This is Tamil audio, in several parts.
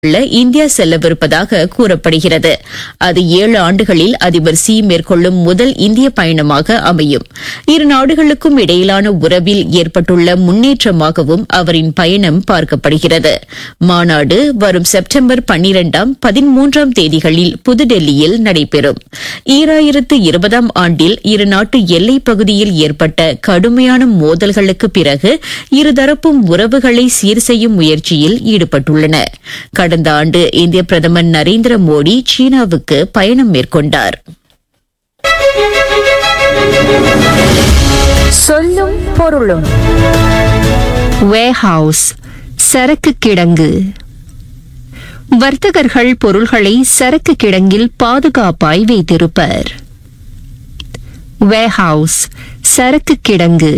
உள்ள இந்தியா செல்லவிருப்பதாக கூறப்படுகிறது அது ஏழு ஆண்டுகளில் அதிபர் சி மேற்கொள்ளும் முதல் இந்திய பயணமாக அமையும் இரு நாடுகளுக்கும் இடையிலான உறவில் ஏற்பட்டுள்ள முன்னேற்றமாகவும் அவரின் பயணம் பார்க்கப்படுகிறது மாநாடு வரும் செப்டம்பர் பன்னிரண்டாம் பதிமூன்றாம் தேதிகளில் புதுடெல்லியில் நடைபெறும் ஈராயிரத்து இருபதாம் ஆண்டில் இரு நாட்டு எல்லைப் பகுதியில் ஏற்பட்ட கடுமையான மோதல்களுக்கு பிறகு இருதரப்பும் உறவுகளை சீர் செய்யும் முயற்சியில் ஈடுபட்டுள்ளன கடந்த ஆண்டு இந்திய பிரதமர் நரேந்திர மோடி சீனாவுக்கு பயணம் மேற்கொண்டார் சொல்லும் பொருளும் வேர்ஹவுஸ் சரக்கு கிடங்கு வர்த்தகர்கள் பொருள்களை சரக்கு கிடங்கில் பாதுகாப்பாய் வைத்திருப்பர் வேர்ஹவுஸ் சரக்கு கிடங்கு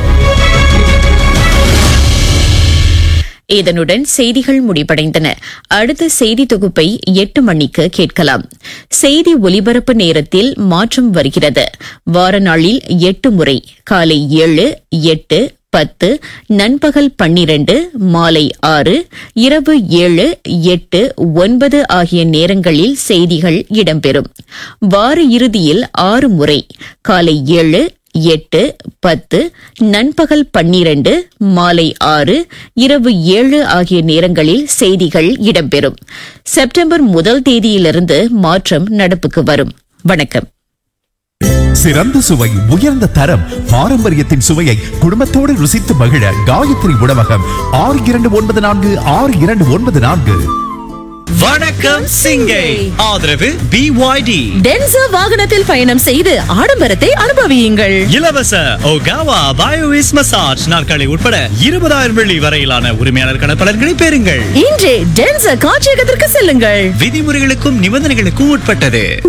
இதனுடன் செய்திகள் முடிவடைந்தன அடுத்த செய்தி தொகுப்பை எட்டு மணிக்கு கேட்கலாம் செய்தி ஒலிபரப்பு நேரத்தில் மாற்றம் வருகிறது வார நாளில் எட்டு முறை காலை ஏழு எட்டு பத்து நண்பகல் பன்னிரண்டு மாலை ஆறு இரவு ஏழு எட்டு ஒன்பது ஆகிய நேரங்களில் செய்திகள் இடம்பெறும் வார இறுதியில் ஆறு முறை காலை ஏழு எட்டு பத்து நண்பகல் பன்னிரண்டு மாலை ஆறு இரவு ஏழு ஆகிய நேரங்களில் செய்திகள் இடம்பெறும் செப்டம்பர் முதல் தேதியிலிருந்து மாற்றம் நடப்புக்கு வரும் வணக்கம் சிறந்த சுவை உயர்ந்த தரம் பாரம்பரியத்தின் சுவையை குடும்பத்தோடு ருசித்து மகிழ காயத்ரி உணவகம் ஆறு இரண்டு ஒன்பது நான்கு ஆறு இரண்டு ஒன்பது நான்கு வணக்கம் சிங்கை ஆதரவு பிஒய்டி டென்சா வாகனத்தில் பயணம் செய்து ஆடம்பரத்தை அனுபவியுங்கள் இலவச ஒகாவா பயோவிஸ் மசாஜ் நாற்காலி உட்பட இருபதாயிரம் வெள்ளி வரையிலான உரிமையாளர் பலன்களை பெறுங்கள் இன்றே டென்சா காட்சியகத்திற்கு செல்லுங்கள் விதிமுறைகளுக்கும் நிபந்தனைகளுக்கும் உட்பட்டது